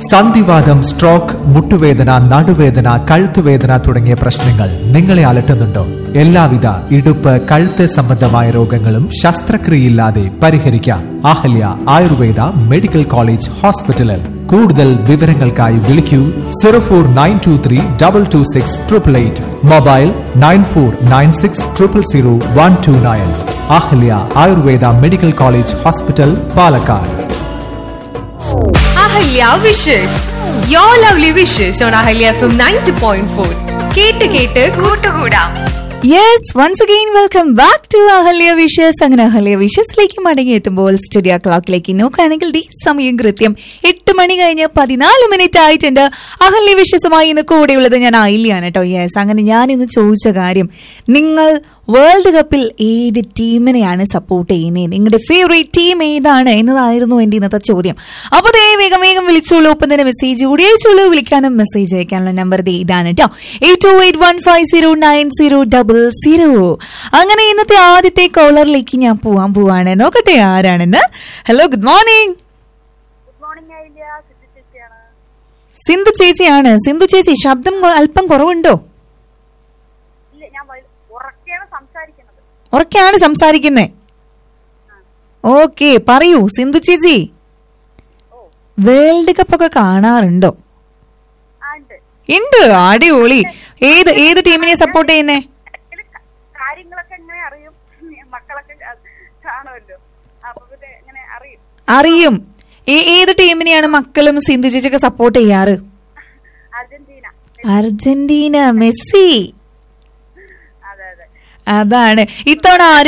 സന്ധിവാദം സ്ട്രോക്ക് മുട്ടുവേദന നടുവേദന കഴുത്തുവേദന തുടങ്ങിയ പ്രശ്നങ്ങൾ നിങ്ങളെ അലട്ടുന്നുണ്ടോ എല്ലാവിധ ഇടുപ്പ് കഴുത്ത് സംബന്ധമായ രോഗങ്ങളും ശസ്ത്രക്രിയയില്ലാതെ പരിഹരിക്കാം അഹല്യ ആയുർവേദ മെഡിക്കൽ കോളേജ് ഹോസ്പിറ്റലിൽ കൂടുതൽ വിവരങ്ങൾക്കായി വിളിക്കൂ zero four nine two three double two six triple eight mobile nine four nine six triple zero one two nine Ahalya Ayurveda medical college hospital Palakkad Ahalya wishes your lovely wishes on Ahalya FM ninety point four ഫോർ കേട്ട് കേട്ട് കൂട്ടുകൂടാം yes once again welcome back to Ahalya wishes അങ്ങനെ അഹല്യ വിഷസിലേക്ക് മടങ്ങി എത്തുമ്പോൾ studio ക്ലോക്കിലേക്ക് നോക്കുകയാണെങ്കിൽ the സമയം കൃത്യം എട്ട് മണി കഴിഞ്ഞ് പതിനാല് മിനിറ്റ് ആയിട്ടുണ്ട് അഹല്യ വിഷസുമായി ഇന്ന് കൂടെയുള്ളത് ഞാൻ ആയില്ലാണ് കേട്ടോ യെസ് അങ്ങനെ ഞാൻ ഇന്ന് ചോദിച്ച കാര്യം നിങ്ങൾ വേൾഡ് കപ്പിൽ ഏത് ടീമിനെയാണ് സപ്പോർട്ട് ചെയ്യുന്നത് നിങ്ങളുടെ ഫേവറേറ്റ് ടീം ഏതാണ് എന്നതായിരുന്നു എന്റെ ഇന്നത്തെ ചോദ്യം അപ്പൊ ദേ വേഗം വേഗം വിളിച്ചോളൂ ഒപ്പം തന്നെ മെസ്സേജ് കൂടി അയച്ചോളൂ വിളിക്കാനും മെസ്സേജ് അയക്കാനുള്ള നമ്പർ ദേ ഇതാണ് കേട്ടോ eight two eight one five zero nine zero double zero അങ്ങനെ ഇന്നത്തെ ആദ്യത്തെ കോളറിലേക്ക് ഞാൻ പോവാൻ പോവാണ് നോക്കട്ടെ ആരാണെന്ന് hello good morning good morning ആയില്ല സിദ്ധി ചേച്ചിയാണ് സിന്ധു ചേച്ചിയാണ് സിന്ധു ചേച്ചി ശബ്ദം കൊ- അല്പം കുറവുണ്ടോ ഇല്ല ഞാൻ വഴി- ഉറക്കെയാണ് സംസാരിക്കുന്നത് ഉറക്കെയാണ് സംസാരിക്കുന്നത് ഓക്കെ പറയൂ സിന്ധു ചേച്ചി വേൾഡ് കപ്പ് ഒക്കെ കാണാറുണ്ടോ ആ ഉണ്ട് ഉണ്ട് അടിപൊളി ഏത് ഏത് ടീമിനെ സപ്പോർട്ട് ചെയ്യുന്നേ ഇതില് ക- കാര്യങ്ങളൊക്കെ എങ്ങനെ അറിയും മക്കളൊക്കെ അത് കാണുമല്ലോ അപ്പൊ പിന്നെ എങ്ങനെ അറിയും അറിയും ഏ- ഏത് ടീമിനെയാണ് മക്കളും സിന്ധു ചേച്ചിയൊക്കെ സപ്പോർട്ട് ചെയ്യാറ് അർജന്റീന അർജന്റീന മെസ്സി അതെ അതെ അതാണ് ഇത്തവണ ആര്